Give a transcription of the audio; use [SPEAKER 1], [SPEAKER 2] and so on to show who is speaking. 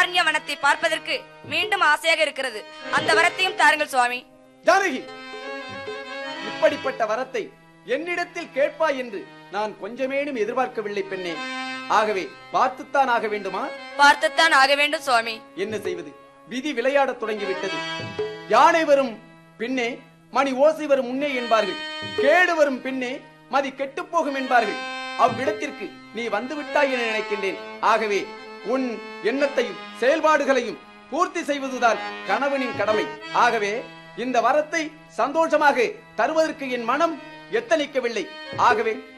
[SPEAKER 1] ஆரண்யவனத்தை பார்ப்பதற்கு மீண்டும் ஆசையாக இருக்கிறது அந்த வரத்தையும் தாருங்கள் சுவாமி
[SPEAKER 2] ஜானகி இப்படிப்பட்ட வரத்தை என்னிடத்தில் கேட்பாய் என்று நான் கொஞ்சமேனும் எதிர்பார்க்கவில்லை பெண்ணே ஆகவே பார்த்துத்தான் ஆக வேண்டுமா
[SPEAKER 1] பார்த்துத்தான் ஆக வேண்டும் சுவாமி
[SPEAKER 2] என்ன செய்வது விதி விளையாடத் தொடங்கிவிட்டது யானை வரும் பின்னே மணி ஓசை வரும் முன்னே என்பார்கள் கேடு வரும் பின்னே மதி கெட்டுப் போகும் என்பார்கள் அவ்விடத்திற்கு நீ வந்து விட்டாய் என நினைக்கின்றேன் ஆகவே உன் எண்ணத்தையும் செயல்பாடுகளையும் பூர்த்தி செய்வதுதான் கணவனின் கடமை ஆகவே இந்த வரத்தை சந்தோஷமாக தருவதற்கு என் மனம் எத்தனிக்கவில்லை ஆகவே